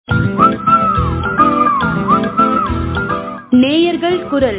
நேயர்கள் குரல்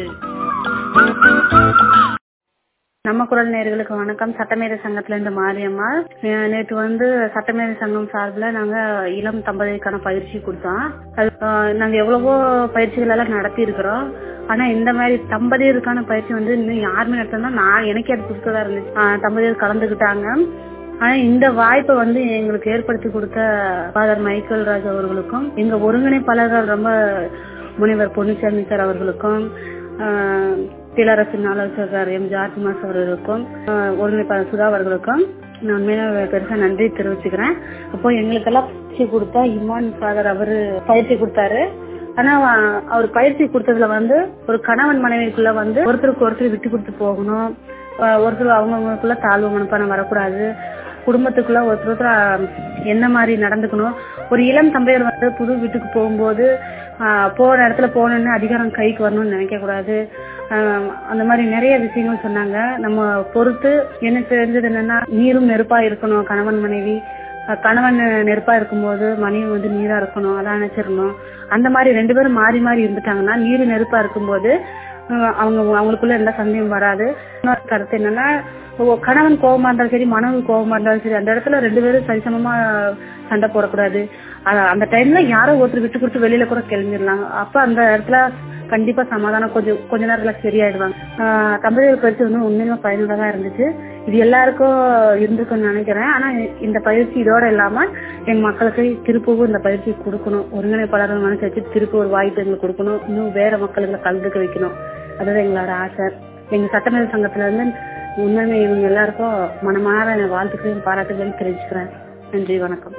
நம்ம குரல் நேயர்களுக்கு வணக்கம் சட்டமேதை சங்கத்துல இருந்து மாரியம்மா அஹ் நேற்று வந்து சட்டமேதை சங்கம் சார்பில் நாங்க இளம் தம்பதிக்கான பயிற்சி கொடுத்தோம் அது அஹ், நாங்க எவ்வளவோ பயிற்சிகள் எல்லாம் நடத்தி இருக்கிறோம் ஆனா இந்த மாதிரி தம்பதியருக்கான பயிற்சி வந்து இன்னும் யாருமே நடத்தினா நான் எனக்கே அது புதுசா இருந்துச்சு அஹ், தம்பதியர் கலந்துக்கிட்டாங்க ஆனா இந்த வாய்ப்பை வந்து எங்களுக்கு ஏற்படுத்தி கொடுத்த ஃபாதர் மைக்கேல் ராஜ் அவர்களுக்கும் எங்க ஒருங்கிணைப்பாளர்கள் ரொம்ப முனைவர் பொன்னிச்சாமி சார் அவர்களுக்கும் ஆஹ், இளரசு ஆலோசகர் எம் ஜார்ஜ் மாஸ் அவர்களுக்கும் ஆஹ், ஒருங்கிணைப்பாளர் சுதா அவர்களுக்கும் நான் உண்மையில பெருசா நன்றி தெரிவிச்சுக்கிறேன் அப்போ எங்களுக்கெல்லாம் பயிற்சி கொடுத்தா இமான் ஃபாதர் அவரு பயிற்சி கொடுத்தாரு ஆனா அவ- அவர் பயிற்சி கொடுத்ததுல வந்து ஒரு கணவன் மனைவிக்குள்ள வந்து ஒருத்தருக்கு ஒருத்தர் விட்டு கொடுத்து போகணும் ஆஹ் ஒருத்தர் அவங்கவுங்களுக்குள்ள தாழ்வு மனப்பானம் வரக்கூடாது குடும்பத்துக்குள்ள ஒருத்தர் ஒருத்தர் ஆஹ், என்ன மாதிரி நடந்துக்கணும் ஒரு இளம் தம்பையர் வந்து புது வீட்டுக்கு போகும்போது ஆஹ், போற இடத்துல போகணுன்னு அதிகாரம் கைக்கு வரணும்னு நினைக்க கூடாது ஆஹ், அந்த மாதிரி நிறைய விஷயங்கள் சொன்னாங்க நம்ம பொறுத்து எனக்கு தெரிஞ்சது என்னன்னா நீரும் நெருப்பா இருக்கணும் கணவன் மனைவி அஹ் கணவன் நெருப்பா இருக்கும்போது மனைவி வந்து நீரா இருக்கணும் அதான் நினைச்சிடணும் அந்த மாதிரி ரெண்டு பேரும் மாறி மாறி இருந்துட்டாங்கன்னா நீர் நெருப்பா இருக்கும்போது அஹ் அவங்க அவங்களுக்குள்ள எந்த சந்தேகம் வராது இன்னொரு கருத்து என்னன்னா ஒ- கணவன் கோபமா இருந்தாலும் சரி மனைவி கோபமா இருந்தாலும் சரி அந்த இடத்துல ரெண்டு பேரும் சரிசமமா சண்டை போடக்கூடாது அ- அந்த டைம்ல யாரோ ஒருத்தர் விட்டு கொடுத்து வெளியில கூட கிளம்பிடலாம் அப்ப அந்த இடத்துல கண்டிப்பா சமாதானம் கொஞ்சம் கொஞ்ச நேரத்துல சரியாயிடுவாங்க ஆஹ் தம்பதியர் பயிற்சி வந்து உண்மையிலுமே பயனுள்ளதா இருந்துச்சு இது எல்லாருக்கும் இருந்திருக்கும்னு நினைக்கிறேன் ஆனா இந்த பயிற்சி இதோட இல்லாம எங்க மக்களுக்கு திருப்பவும் இந்த பயிற்சி கொடுக்கணும் ஒருங்கிணைப்பாளர்கள் மனசு வச்சு திருப்பி ஒரு வாய்ப்பு எங்களுக்கு கொடுக்கணும் இன்னும் வேற மக்களுக்கு கலந்துக்க வைக்கணும் அதுதான் எங்களோட ஆசை எங்க சட்டமேத சங்கத்துல இருந்து உண்மையுமே இவங்க எல்லாருக்கும் மனமாற வாழ்த்துக்களையும் பாராட்டுகளையும் தெரிவிச்சுக்கிறேன் நன்றி வணக்கம்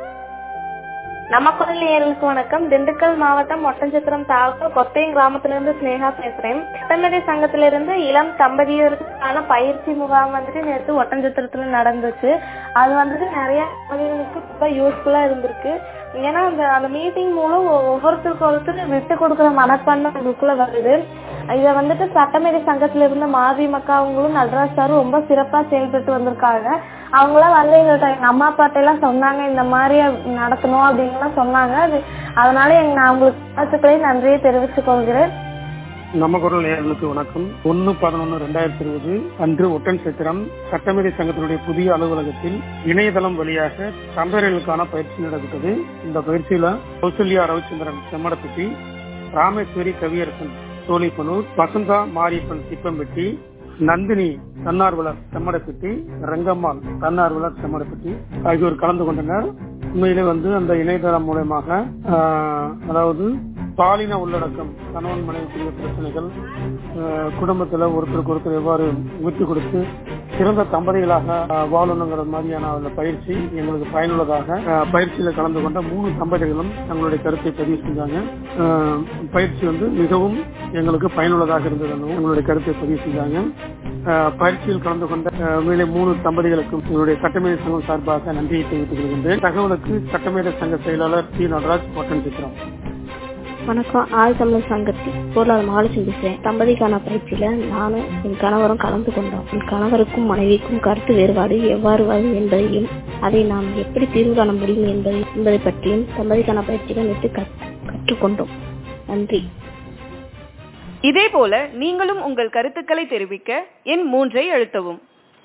நம்ம குரல் நேயர்களுக்கு வணக்கம் திண்டுக்கல் மாவட்டம் ஒட்டஞ்சத்திரம் தாலுகா கொத்தையம் கிராமத்திலிருந்து ஸ்னேகா பேசுறேன் சட்டமேதை சங்கத்திலிருந்து இளம் தம்பதியருக்கான பயிற்சி முகாம் வந்துட்டு நேற்று ஒட்டஞ்சத்திரத்துல நடந்துச்சு அது வந்துட்டு நிறைய தம்பதியர்களுக்கு ரொம்ப யூஸ்ஃபுல்லா இருந்திருக்கு ஏன்னா அந்த அந்த மீட்டிங் மூலம் ஒ- ஒவ்வொருத்தருக்கு ஒருத்தர் விட்டு கொடுக்குற மனப்பான்மை உங்களுக்குள்ள வருது இதை வந்துட்டு சட்டமேதை சங்கத்துல இருந்த மாதி மக்கா அவங்களும் நடராஜ் சாரும் ரொம்ப சிறப்பா செயல்பட்டு வந்திருக்காங்க அவங்களாம் வந்து எங்கள்கிட்ட எங்க அம்மா அப்பாட்ட எல்லாம் சொன்னாங்க இந்த மாதிரி நடத்தணும் அப்படின்லாம் சொன்னாங்க அது அதனால எங்க நான் உங்களுக்கு வாழ்த்துக்களையும் நன்றியை தெரிவித்துக் கொள்கிறேன் நம்ம குரல் நேயர்களுக்கு வணக்கம் ஒன்னு பதினொன்னு ரெண்டாயிரத்தி இருபது அன்று ஒட்டன் சித்திரம் சட்டமேதை சங்கத்தினுடைய புதிய அலுவலகத்தில் இணையதளம் வழியாக தம்பதியர்களுக்கான பயிற்சி நடைபெற்றது இந்த பயிற்சியில கௌசல்யா ரவிச்சந்திரன் செம்மடப்பட்டி ராமேஸ்வரி கவியரசன் சோழிப்பனூர் வசந்தா மாரியப்பன் திப்பம்பட்டி நந்தினி தன்னார்வலர் செம்மடப்பட்டி ரங்கம்மாள் தன்னார்வலர் செம்மடப்பட்டி ஆகியோர் கலந்து கொண்டனர் உண்மையிலே வந்து அந்த இணையதளம் மூலயமாக ஆஹ், அதாவது பாலின உள்ளடக்கம் கணவன் மனைவிக்குரிய பிரச்சனைகள் ஆஹ், குடும்பத்துல ஒருத்தருக்கு ஒருத்தர் எவ்வாறு விட்டு கொடுத்து சிறந்த தம்பதிகளாக ஆஹ், வாழணுங்கிற மாதிரியான அந்த பயிற்சி எங்களுக்கு பயனுள்ளதாக ஆஹ், பயிற்சியில கலந்து கொண்ட மூணு தம்பதிகளும் தங்களுடைய கருத்தை பதிவு செஞ்சாங்க ஆஹ், பயிற்சி வந்து மிகவும் எங்களுக்கு பயனுள்ளதாக இருந்தது எங்களுடைய கருத்தை பதிவு செஞ்சாங்க ஆஹ், பயிற்சியில் கலந்து கொண்ட ஆஹ், உண்மையிலே மூணு தம்பதிகளுக்கும் எங்களுடைய சட்டமேத சங்கம் சார்பாக நன்றியை தெரிவித்துக் கொள்கின்றேன் தகவலுக்கு சட்டமேத சங்க செயலாளர் டி நடராஜ் ஒட்டன் சித்திரம் வணக்கம் ஆள் தமிழ் சங்கத்தில் பொருளாளர் மகாலட்சுமி பேசுறேன் தம்பதிக்கான பயிற்சியில நானும் என் கணவரும் கலந்து கொண்டோம் என் கணவருக்கும் மனைவிக்கும் கருத்து வேறுபாடு எவ்வாறு வரும் என்பதையும் அதை நாம் எப்படி தீர்வு காண முடியும் என்பதை என்பதை பற்றியும் தம்பதிக்கான பயிற்சியில நேற்று கற்- கற்றுக்கொண்டோம் நன்றி இதேபோல நீங்களும் உங்கள் கருத்துக்களை தெரிவிக்க எண் மூன்றை அழுத்தவும்